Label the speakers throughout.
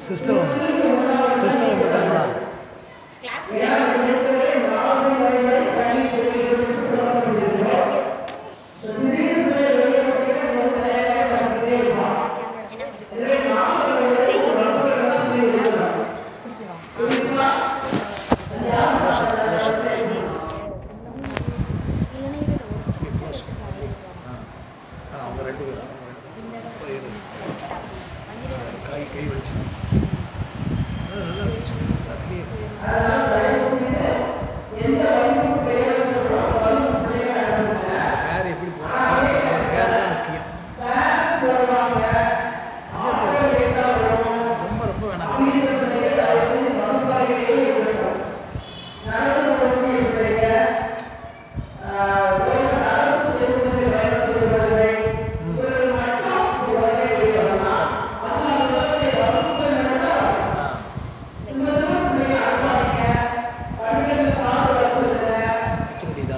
Speaker 1: Sister வந்து sister வந்துட்டாங்களா
Speaker 2: கிளாஸ்க்கு
Speaker 1: க்ளோஷர் க்ளோஷர் ஆ அவங்க ரெண்டு பேரும் அவங்க ரெண்டு பேரும். இரு. கை கை வச்சு நல்லா வச்சு அப்படியே ஹேர் எப்படி போகணும் ஹேர் தான் முக்கியம் ரொம்ப ரொம்ப வேணாம் வைக்க முடியுதா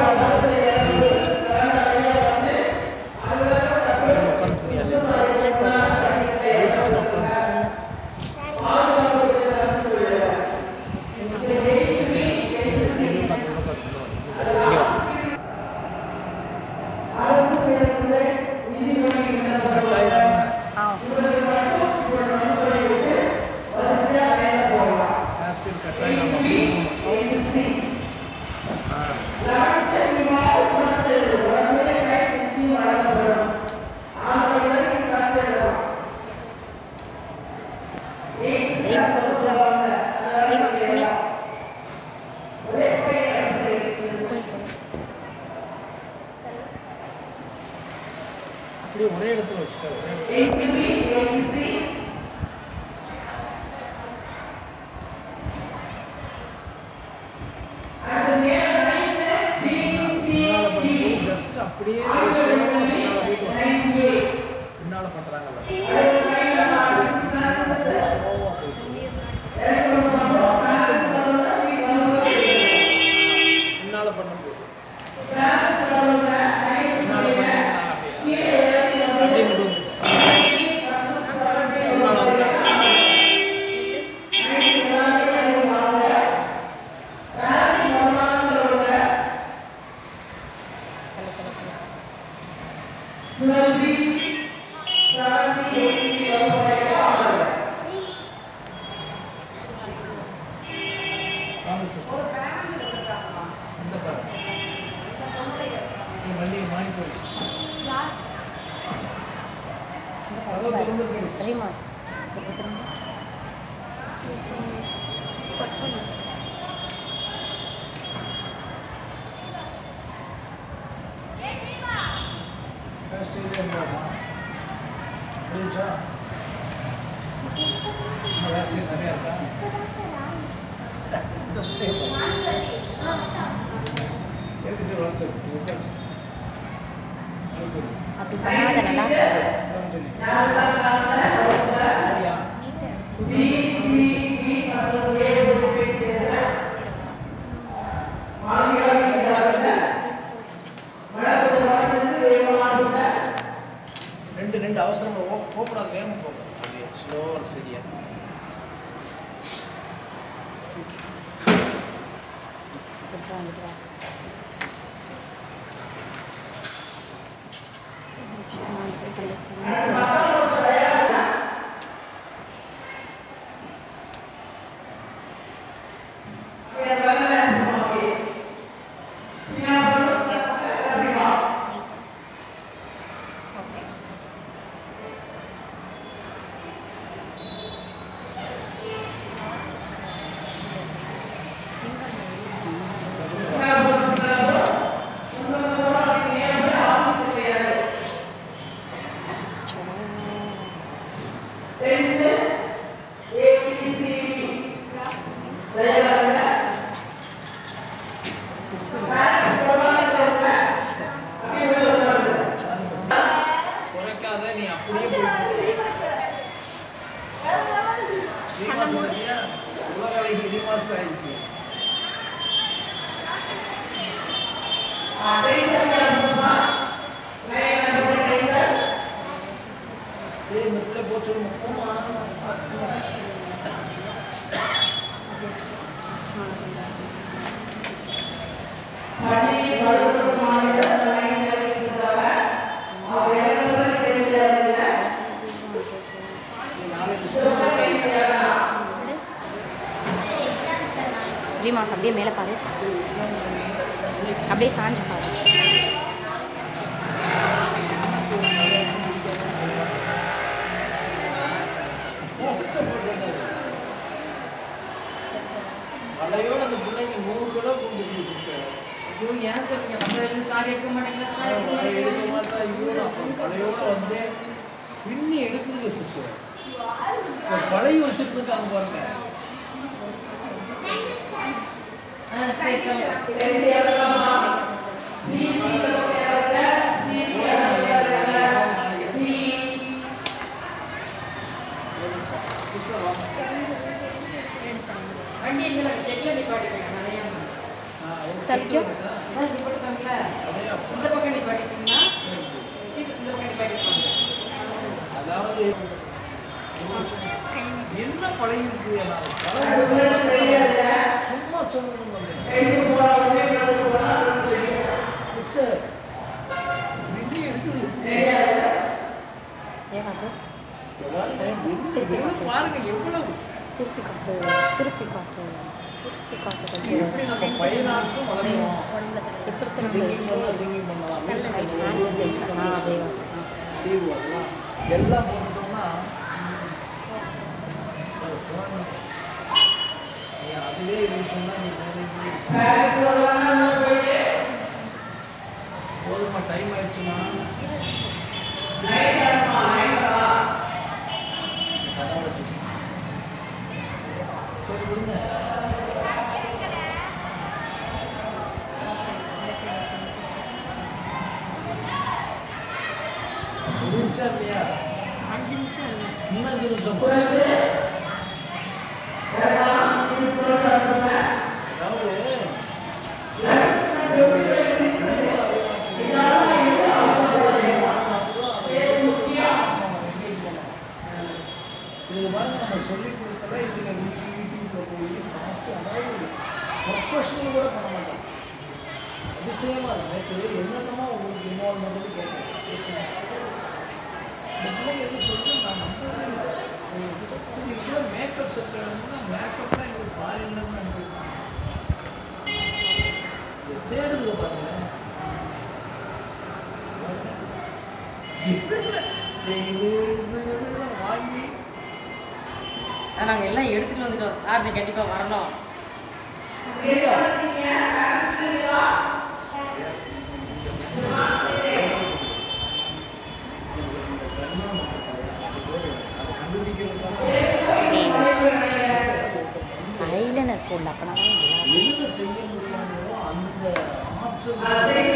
Speaker 1: அப்படியே ஒரே இடத்துல வச்சுட்டா ஒரே இடத்துல பின்னால பண்ணும்போது just அப்படியே ஒரு slow ஆ பின்னால போயிட்டு வரணும். பின்னால பண்றாங்கல்ல அப்படியே slow ஆ போயிட்டு பின்னால பண்ணும்போது பின்னால பண்ணீங்கன்னா அப்படியே அப்படியே கொண்டு வந்து பின்னால வந்து வாங்க சிஸ்டர் இந்த பாரு நீ வண்டியை மாறி போயிடுச்சு அதான் திரும்ப போயிடுச்சு
Speaker 2: சரிம்மா
Speaker 1: ஸ்டேஜ் இருந்தாமா முடிஞ்சா இன்னும் வேலை செய்ய நிறையா இருக்கா இந்த stage. எதுக்கு வளர்த்து உட்காந்து
Speaker 2: அப்படி பண்ணாத நல்லா
Speaker 1: சரியா ரெண்டு ரெண்டு அவசரமா ஓ போகக்கூடாது வேகமாக போகும் அப்படியே ஸ்லோவாக சரியா குறைக்காத நீ அப்படியே போயிட்டு ஸ்ரீனிவாசன் பார்த்தியா? உலக அழகி ஸ்ரீனிவாசன் ஆயிடுச்சு ஏய், முட்டை போச்சு, முட்டை.
Speaker 2: ஐயோ ஏன் சொல்லுங்க வந்ததுல சாரி எடுக்க மாட்டீங்களா சாரி எடுக்க
Speaker 1: பழைய
Speaker 2: மாட்டீங்களா
Speaker 1: எடுக்க மாட்டா ஐயோ அப்புறம் பழையோட வந்தேன் பின்னி எடுக்குங்க சிஸ்டர் பழைய வச்சிருந்துருக்காங்க பாருங்க
Speaker 2: ஆ சரி come.
Speaker 1: சிஸ்டர் வாங்க
Speaker 2: வண்டி இதுல செட்ல நிப்பாட்டிக்கங்க நிறைய
Speaker 1: ஆ, ஒரு
Speaker 3: தலிக்கும்?
Speaker 1: சிஸ்டர் இருக்கா?
Speaker 2: அதான் நிப்பாட்டுக்காங்களா
Speaker 1: அதே அப்பா.
Speaker 2: இந்த பக்கம் நிப்பாட்டிக்கீங்கன்னா இது இந்த பக்கம் நிப்பாட்டிக்கோங்க
Speaker 1: அதாவது என்ன பழைய இருக்கு நான் பழைய சும்மா சொல்லணும் சிஸ்டர் பின்னி எடுக்குது சிஸ்டர்
Speaker 3: ஏன் அது
Speaker 1: எவ்வளவு பாருங்க எவ்வளவு
Speaker 3: திருப்பி காட்டு திருப்பி காட்டு திருப்பி காட்டு கொஞ்சம்
Speaker 1: எப்படி நம்ம ஃபைன் ஆர்ட்ஸும் வளர்க்கணும்
Speaker 3: எப்படி திரும்ப
Speaker 1: சிங்கிங் பண்ணலாம் சிங்கிங் பண்ணலாம் மியூசிக் பண்ணலாம் மியூசிக்
Speaker 3: ஆ, அப்படியே
Speaker 1: பண்ணலாம்
Speaker 3: வா.
Speaker 1: சீவு அதெல்லாம் எல்லாம் போட்டுட்டோம்னா அது phone. நீ அதுவே இது சொன்னா நீ வேலைக்கு போதுமா டைம் ஆயிடுச்சுமா கதவோட சுத்தி. சரி விடுங்க ஒரு நிமிஷம் இல்லையா
Speaker 3: அஞ்சு நிமிஷம் இருங்க சார்
Speaker 1: இன்னும் அஞ்சு நிமிஷம் அதாவது இது மாதிரி நம்ம சொல்லிக் கொடுக்கல இதுல வீட்டு யூடியூப்ல போய் பார்த்து அதாவது ப்ரொஃபஷனல் கூட பண்ண மாட்டோம் அதிசயமா இருக்கு நேற்று என்னென்னமோ உங்களுக்கு இன்வால்வ் பண்ணுறது கேட்குறேன் இந்த பிள்ளைங்க எதுவும் சொல்லி நான் நம்பவே இல்லை சரி இவ்வளோ மேக்கப் செட் வேணும்னா மேக்கப்லாம் எங்களுக்கு ஃபாரின்லேருந்து அனுப்பியிருக்காங்க இது தேடுது பாருங்க செய்து இதெல்லாம் வாங்கி
Speaker 2: நாங்கள் எல்லாம் எடுத்துட்டு வந்துட்டோம் சார் நீ கண்டிப்பாக வரணும்
Speaker 1: அப்படியா? அதை கண்டுபிடிக்கிறதுக்காக
Speaker 3: ஐலனர் போடல அப்பனா தான் நல்லா இருக்கும்.
Speaker 1: எதுல செய்ய முடியாமோ அந்த ஆற்றல்